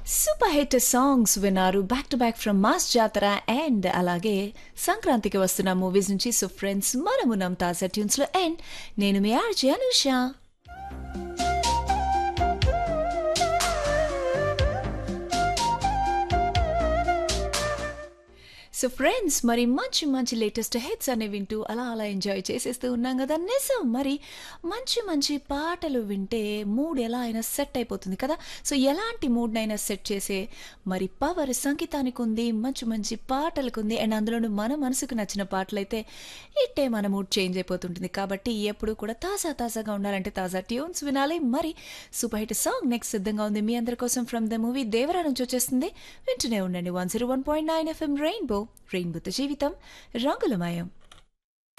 super hit songs విన్నారు back to back from mass Jathara and అలాగే సంక్రాంతికి వస్తున్న మూవీస్ నుంచి సో ఫ్రెండ్స్ మనమున్నాం తాజా ట్యూన్స్ లో అండ్ నేను మీ ఆర్జే అనుష సో ఫ్రెండ్స్ మరి మంచి మంచి లేటెస్ట్ హిట్స్ అనేవి వింటూ అలా అలా ఎంజాయ్ చేసేస్తూ ఉన్నాం కదా నిజం మరి మంచి మంచి పాటలు వింటే మూడ్ ఎలా అయినా సెట్ అయిపోతుంది కదా సో ఎలాంటి మూడ్నైనా సెట్ చేసే మరి పవర్ సంగీతానికి ఉంది మంచి మంచి పాటలకు ఉంది అండ్ అందులోనూ మన మనసుకు నచ్చిన పాటలు అయితే ఇట్టే మన మూడ్ చేంజ్ అయిపోతుంటుంది కాబట్టి ఎప్పుడు కూడా తాజా తాజాగా ఉండాలంటే తాజా ట్యూన్స్ వినాలి మరి సూపర్ హిట్ సాంగ్ నెక్స్ట్ సిద్ధంగా ఉంది మీ అందరి కోసం ఫ్రమ్ ద మూవీ దేవరా నుంచి వచ్చేస్తుంది వింటూనే ఉండండి one zero one point nine FM rainbow రెయిన్బోతో జీవితం రంగులమయం